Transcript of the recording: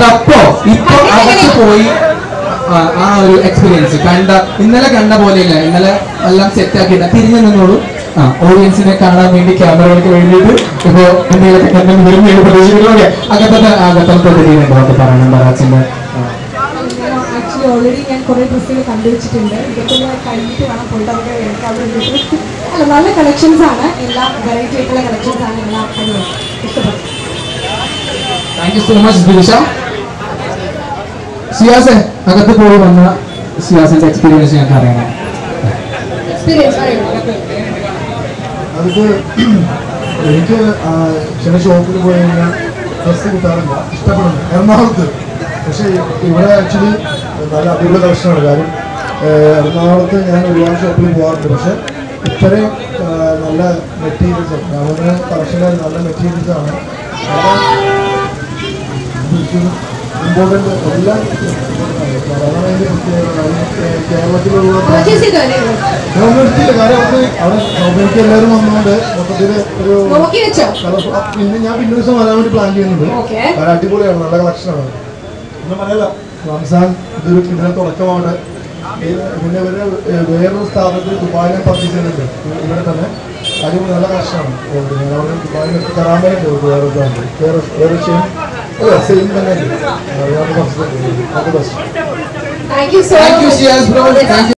അതപ്പോ ഇപ്പൊ അകത്ത് പോയി ആ, ആ ഒരു എക്സ്പീരിയൻസ് കണ്ട ഇന്നലെ കണ്ട പോലെയില്ല ഇന്നലെ എല്ലാം സെറ്റ് ആക്കിയിട്ട് തിരിഞ്ഞു നിന്നോളൂ ആ ഓഡിയൻസിനെ കാണാൻ വേണ്ടി ക്യാമറകൾക്ക് വേണ്ടിയിട്ട് ഇപ്പോ എന്തെങ്കിലുമൊക്കെ കണ്ടന്റ് വരും എന്ന് പ്രതീക്ഷിക്കുന്നു അകത്തത്തെ അകത്തത്തെ രീതിയിലുണ്ടോ ഒക്കെ പറയണം ബറാച്ചിന്റെ ആക്ച്വലി ഓൾറെഡി ഞാൻ കുറേ ഡ്രസ്സുകൾ കണ്ടുവച്ചിട്ടുണ്ട് ഇതൊക്കെ ഞാൻ കഴിഞ്ഞിട്ട് വേണം പോയിട്ട് അതൊക്കെ എടുക്കാൻ വേണ്ടിയിട്ട് അല്ല നല്ല കളക്ഷൻസ് ആണ് എല്ലാം വെറൈറ്റി ആയിട്ടുള്ള കളക്ഷൻസ് ആണ് എല്ലാം അടിപൊളി ഇഷ്ടപ്പെട്ടു thank you so much Dilsha സിയാസെ അകത്ത് പോയി വന്ന സിയാസിന്റെ എക്സ്പീരിയൻസ് ഞങ്ങൾക്ക് അറിയണം എക്സ്പീരിയൻസ് അതിക്ക് എനിക്ക് ആ, ചില ഷോപ്പിൽ പോയി കഴിഞ്ഞാൽ ഡ്രസ്സ് കിട്ടാറില്ല ഇഷ്ടപ്പെടുന്നു എറണാകുളത്ത് പക്ഷേ ഇവിടെ ആക്ച്വലി നല്ല അടിപൊളി കളക്ഷനാണ് കാര്യം ഏഹ്, എറണാകുളത്ത് ഞാൻ ഒരുപാട് ഷോപ്പിൽ പോകാറുണ്ട് പക്ഷേ ഇത്രയും ആ, നല്ല മെറ്റീരിയൽസ് നമ്മുടെ കളക്ഷനിൽ നല്ല മെറ്റീരിയൽസ് ആണ് ഇമ്പോർട്ടൻ്റ് എല്ലാം അതാണ് അതിൻ്റെ പ്രത്യേകത കാര്യം, ഏഹ്, കേരളത്തിലുള്ള പർച്ചേസ് ചെയ്തോ ഞാൻ ഒന്നും എടുത്തില്ല കാരണം അവിടെ അവിടെ ഷോപ്പിലേക്ക് എല്ലാവരും വന്നുകൊണ്ട് മൊത്തത്തിൽ ഒരു നോക്കി വെച്ചോ കളർ- അ- പിന്നെ ഞാൻ പിന്നെ ഒരു ദിവസം വരാൻ വേണ്ടി പ്ലാൻ ചെയ്യുന്നുണ്ട് ഓക്കെ അത് അടിപൊളിയാണ് നല്ല കളക്ഷനാണ് ഒന്നും പറയല്ല റംസാൻ ഇതൊരു ഇതിനെ തുടക്കമാണ് ഈ- പിന്നെ ഇവര് വേറൊരു സ്ഥാപനത്തിൽ ദുബായിലെ പർച്ചേസ് ചെയ്യുന്നുണ്ട് ഇവിടെ തന്നെ അടിപൊളി നല്ല കളക്ഷനാണ് ഞാൻ അവിടെ ദുബായിൽ കറാമയുണ്ട് വേറെ ഇതുണ്ട് വേറെ വേറെ സെയിം അല്ല സെയിം തന്നെ ഉണ്ട് അറിയാവുന്ന പർച്ചേസ് അത് best thank you so thank you Siyas bro thank